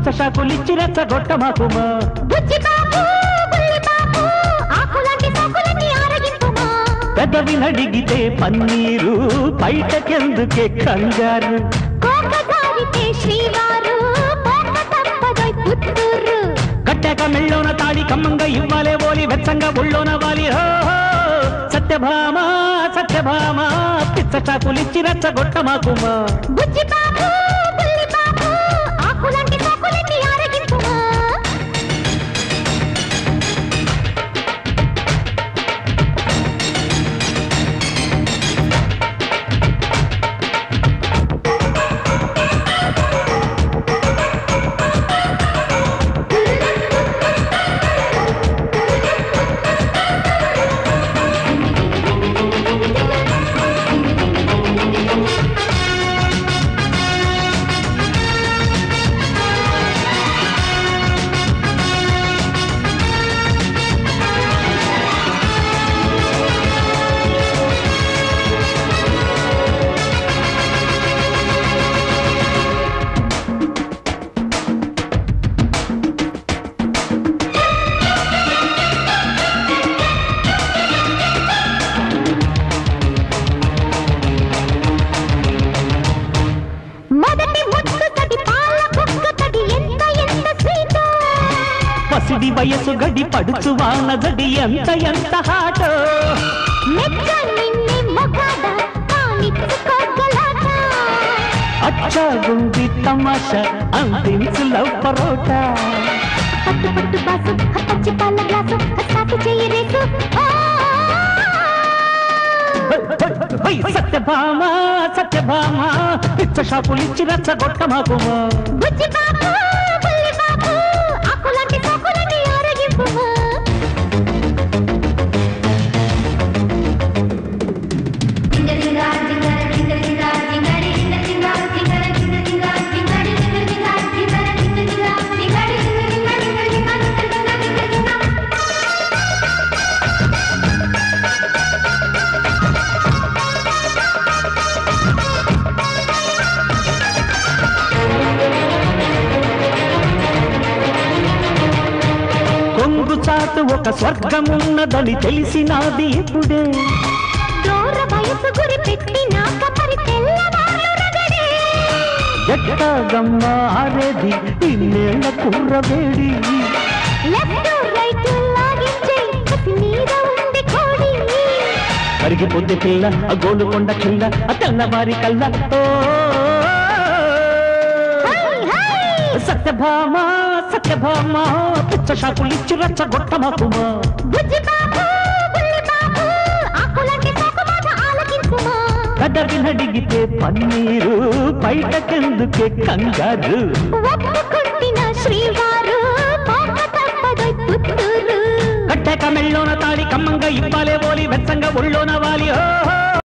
పిచ్చషాకులిచ్చి రెచ్చగొట్టమాకుమా బుజ్జి బాబు బుల్లి బాబు ఆకులాంటి సోకులన్నీ ఆరగింపుమా పెదవి నడిగితే పన్నీరు బయటకెందుకే కంగారు కోక జారితే శ్రీవారు పోక తప్పదోయ్ పుత్తూరు కట్టాక మెళ్ళోన తాడి కమ్మంగా ఇవ్వాలే ఓలి వెచ్చంగా ఒళ్ళోన వాలి హో హో. సత్యభామ సత్యభామ పిచ్చషాకులిచ్చి రెచ్చగొట్టమాకుమా బుజ్జి బాబు బుల్లి బాబు ఆకులాంటి సోకులన్నీ ఆరగింపుమా మొదటి ముద్దు తడి పాల బుక్క తడి ఎంత ఎంత స్వీట్ పసిడి వయసు గడి పడుచు వాన గడి ఎంత ఎంత హాటో మెచ్చ నిన్నే మొగాడ కానిచ్చుకోగలట అచ్చాగుంది తమాషా అందించు లవ్ పరోటా పట్టు పట్టు బాసు పచ్చి పాల గ్లాసు స్టార్ట్ చేయి రేసు ఆ! హై, సత్యభామ సత్యభామ పిచ్చ షాపులిచ్చి రెచ్చగొట్టమాకుమా బుజ్జి బాబు బుల్లి బాబు ఆకులాంటి సోకులని ఆరగింపుమా కొంగు చాటు ఒక స్వర్గమున్నదని తెలిసినాది ఇప్పుడే దూర వయసు గురి పెట్టి నాక పరి తెల్లవారు రగడే ఎట్టాగమ్మ ఆరేది ఇన్నేళ్ల కుర్రవేడి లెఫ్ట్ రైట్ లాగించే కసి మీద ఉంది కోడి కరిగిపోద్ది పిల్ల ఆ గోలుకొండ కిల్ల ఆ తెల్లవారి కల్ల ఓ హై హై సత్యభామ సత్యభామ పిచ్చ షాపులిచ్చి రెచ్చగొట్టమాకుమా బుజ్జి బాబు బుల్లి బాబు ఆకులాంటి సోకు మాట ఆలకించుమా కదవి నడిగితే పన్నీరు బయటకెందుకే కంగారు ఒప్పుకుంటిన శ్రీవారు పోక తప్పదోయ్ పుత్తూరు కట్టాక మెళ్ళోన తాడి కమ్మంగా ఇవ్వాలే ఓలి వెచ్చంగా ఒళ్ళోన వాలి ఓ